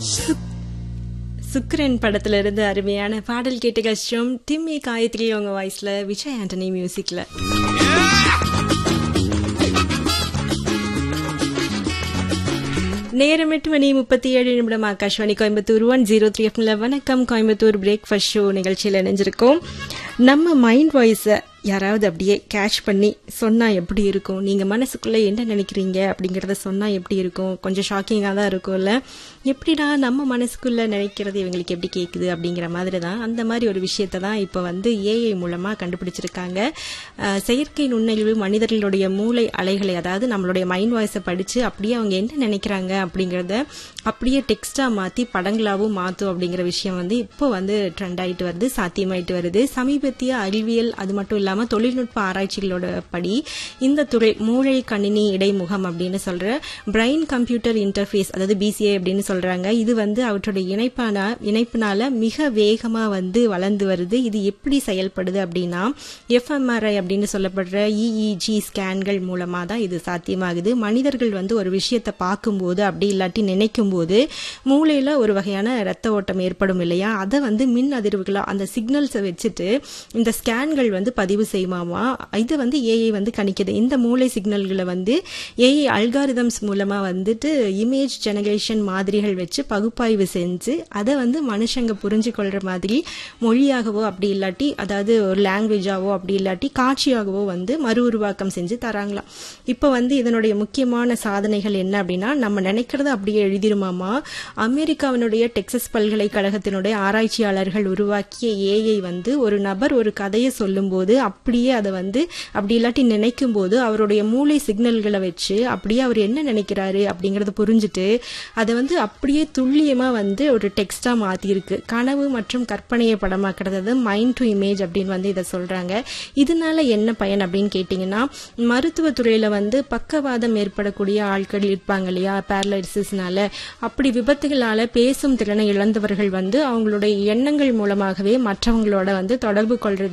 சுக்ரன் படத்துல இருந்து அருமையான பாடல் கேட்டு கஷ்டம் திம்மி காயத்ரி அவங்க வாய்ஸ்ல விஜய் ஆண்டனி மியூசிக்ல நேரம் எட்டு மணி முப்பத்தி ஏழு நிமிடம் Akashvani Coimbatore one zero three எஃப்ல வணக்கம் கோயம்புத்தூர் பிரேக்ஃபாஸ்ட் ஷோ நிகழ்ச்சியில் இணைஞ்சிருக்கோம் நம்ம மைண்ட் வாய்ஸை யாராவது அப்படியே கேட்ச் பண்ணி சொன்னா எப்படி இருக்கும் நீங்க மனசுக்குள்ள என்ன நினைக்கிறீங்க அப்படிங்கறத சொன்னா எப்படி இருக்கும் கொஞ்சம் ஷாக்கிங்கா தான் இருக்கும்ல எப்படிடா நம்ம மனசுக்குள்ள நினைக்கிறது இவங்களுக்கு எப்படி கேக்குது அப்படிங்கிற மாதிரி தான் அந்த மாதிரி ஒரு விஷயத்தை தான் இப்போ வந்து ஏஐ மூலமா கண்டுபிடிச்சிருக்காங்க அஹ், செயற்கை நுண்ணறிவு மனிதர்களுடைய மூளை அலைகளை அதாவது நம்மளுடைய மைண்ட் வாய்ஸை படிச்சு அப்படியே அவங்க என்ன நினைக்கிறாங்க அப்படிங்கறத அப்படியே டெக்ஸ்டா மாத்தி படங்களாவும் மாத்தும் அப்படிங்கிற விஷயம் வந்து இப்போ வந்து ட்ரெண்ட் ஆயிட்டு வருது சாத்தியமாயிட்டு வருது சமீபத்திய அறிவியல் அது மட்டும் இல்லாம தொழில்நுட்ப ஆராய்ச்சிகளோட படி இந்த துறை மூளை கணினி இடைமுகம் அப்படின்னு சொல்ற பிரைன் கம்ப்யூட்டர் இன்டர்ஃபேஸ் அதாவது பிசிஏ அப்படின்னு சொல்றாங்க இது வந்து அவற்றுடைய இணைப்பான இணைப்பினால மிக வேகமா வந்து வளர்ந்து வருது இது எப்படி செயல்படுது அப்படின்னா எஃப்எம்ஆர்ஐ அப்படின்னு சொல்லப்படுற இஇஜி ஸ்கேன்கள் மூலமா தான் இது சாத்தியமாகுது மனிதர்கள் வந்து ஒரு விஷயத்தை பார்க்கும்போது அப்படி இல்லாட்டி நினைக்கும் போது மூளையில ஒரு வகையான ரத்த ஓட்டம் ஏற்படும் இல்லையா அதை வந்து மின் அதிர்வுகளா அந்த சிக்னல்ஸை வச்சுட்டு இந்த ஸ்கேன்கள் வந்து பதிவு செய்யுமாமா இது வந்து ஏஐ வந்து கணிக்குது இந்த மூளை சிக்னல்களை வந்து ஏஐ அல்காரிதம்ஸ் மூலமா வந்துட்டு இமேஜ் ஜெனரேஷன் மாதிரிகள் வச்சு பகுப்பாய்வு செஞ்சு அதை வந்து மனுஷங்க புரிஞ்சு கொள்ற மாதிரி மொழியாகவோ அப்படி இல்லாட்டி அதாவது ஒரு லாங்குவேஜாவோ அப்படி இல்லாட்டி காட்சியாகவோ வந்து மறு உருவாக்கம் செஞ்சு தராங்களாம் இப்போ வந்து இதனுடைய முக்கியமான சாதனைகள் என்ன அப்படின்னா நம்ம நினைக்கிறத அப்படியே எழுதிருமாமா அமெரிக்காவினுடைய டெக்சஸ் பல்கலைக்கழகத்தினுடைய ஆராய்ச்சியாளர்கள் உருவாக்கிய ஏஐ வந்து ஒரு நபர் ஒரு கதையை சொல்லும்போது அப்படியே அதை வந்து அப்படி இல்லாட்டி நினைக்கும் போது அவருடைய மூளை சிக்னல்களை வச்சு அப்படியே அவர் என்ன நினைக்கிறாரு அப்படிங்கறத புரிஞ்சுட்டு அதை வந்து அப்படியே துல்லியமா வந்து ஒரு டெக்ஸ்டா மாத்திருக்கு கனவு மற்றும் கற்பனையை படமாக்குறது மைண்ட் டு இமேஜ் அப்படின்னு வந்து இதை சொல்றாங்க இதனால என்ன பயன் அப்படின்னு கேட்டீங்கன்னா மருத்துவத்துறையில வந்து பக்கவாதம் ஏற்படக்கூடிய ஆட்கள் இருப்பாங்க இல்லையா பேரலைசிஸ்னால அப்படி விபத்துகளால பேசும் திறனை இழந்தவர்கள் வந்து அவங்களுடைய எண்ணங்கள் மூலமாகவே மற்றவங்களோட வந்து தொடர்பு கொள்றது